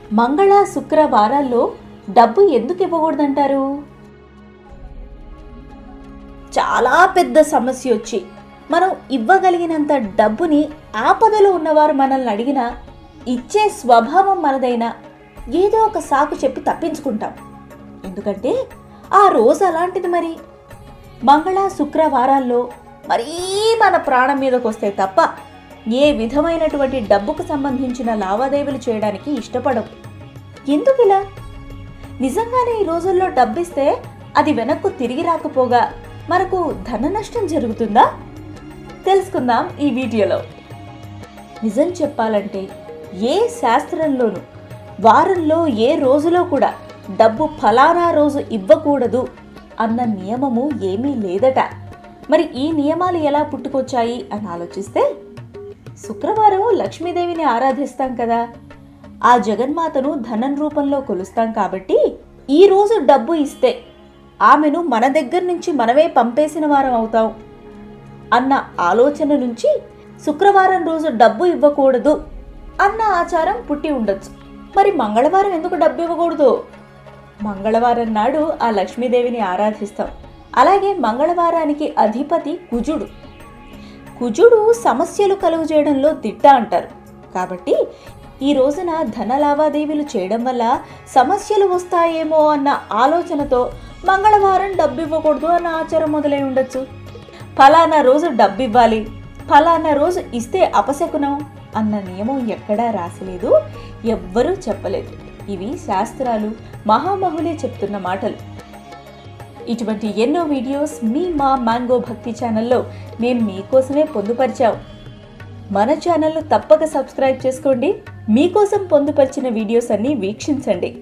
మంగళ శుక్ర వారాల్లో డబ్బు ఎందుకు ఇవ్వకూడదంటారు చాలా పెద్ద సమస్య వచ్చి మనం ఇవ్వగలిగినంత డబ్బుని ఆపదలో ఉన్నవారు మనల్ని అడిగినా ఇచ్చే స్వభావం మనదైనా ఏదో ఒక సాకు చెప్పి తప్పించుకుంటాం ఎందుకంటే ఆ రోజు అలాంటిది మరి మంగళ శుక్రవారాల్లో మరీ మన ప్రాణం మీదకి వస్తే తప్ప ఏ విధమైనటువంటి డబ్బుకు సంబంధించిన లావాదేవీలు చేయడానికి ఇష్టపడం ఎందుకు ఇలా నిజంగానే ఈ రోజుల్లో డబ్బిస్తే అది వెనక్కు తిరిగి రాకపోగా మనకు ధన నష్టం జరుగుతుందా తెలుసుకుందాం ఈ వీడియోలో నిజం చెప్పాలంటే ఏ శాస్త్రంలోనూ వారంలో ఏ రోజులో కూడా డబ్బు ఫలానా రోజు ఇవ్వకూడదు అన్న నియమము ఏమీ లేదట మరి ఈ నియమాలు ఎలా పుట్టుకొచ్చాయి అని ఆలోచిస్తే శుక్రవారం లక్ష్మీదేవిని ఆరాధిస్తాం కదా ఆ జగన్మాతను ధనం రూపంలో కొలుస్తాం కాబట్టి ఈ రోజు డబ్బు ఇస్తే ఆమెను మన దగ్గర నుంచి మనమే పంపేసిన వారం అవుతాం అన్న ఆలోచన నుంచి శుక్రవారం రోజు డబ్బు ఇవ్వకూడదు అన్న ఆచారం పుట్టి ఉండొచ్చు మరి మంగళవారం ఎందుకు డబ్బు ఇవ్వకూడదు మంగళవారం నాడు ఆ లక్ష్మీదేవిని ఆరాధిస్తాం అలాగే మంగళవారానికి అధిపతి కుజుడు కుజుడు సమస్యలు కలుగు చేయడంలో దిట్ట అంటారు కాబట్టి ఈ రోజున ధన లావాదేవీలు చేయడం వల్ల సమస్యలు వస్తాయేమో అన్న ఆలోచనతో మంగళవారం డబ్బు ఇవ్వకూడదు అన్న ఆచారం మొదలై ఉండొచ్చు ఫలానా రోజు డబ్బు ఇవ్వాలి ఫలానా రోజు ఇస్తే అపశకునం అన్న నియమం ఎక్కడా రాసలేదు ఎవ్వరూ చెప్పలేదు ఇవి శాస్త్రాలు మహామహులే చెప్తున్న మాటలు ఇటువంటి ఎన్నో వీడియోస్ మీ మా మ్యాంగో భక్తి ఛానల్లో నేను మీకోసమే పొందుపరిచాం మన ఛానల్ను తప్పక సబ్స్క్రైబ్ చేసుకోండి మీకోసం పొందుపరిచిన వీడియోస్ అన్ని వీక్షించండి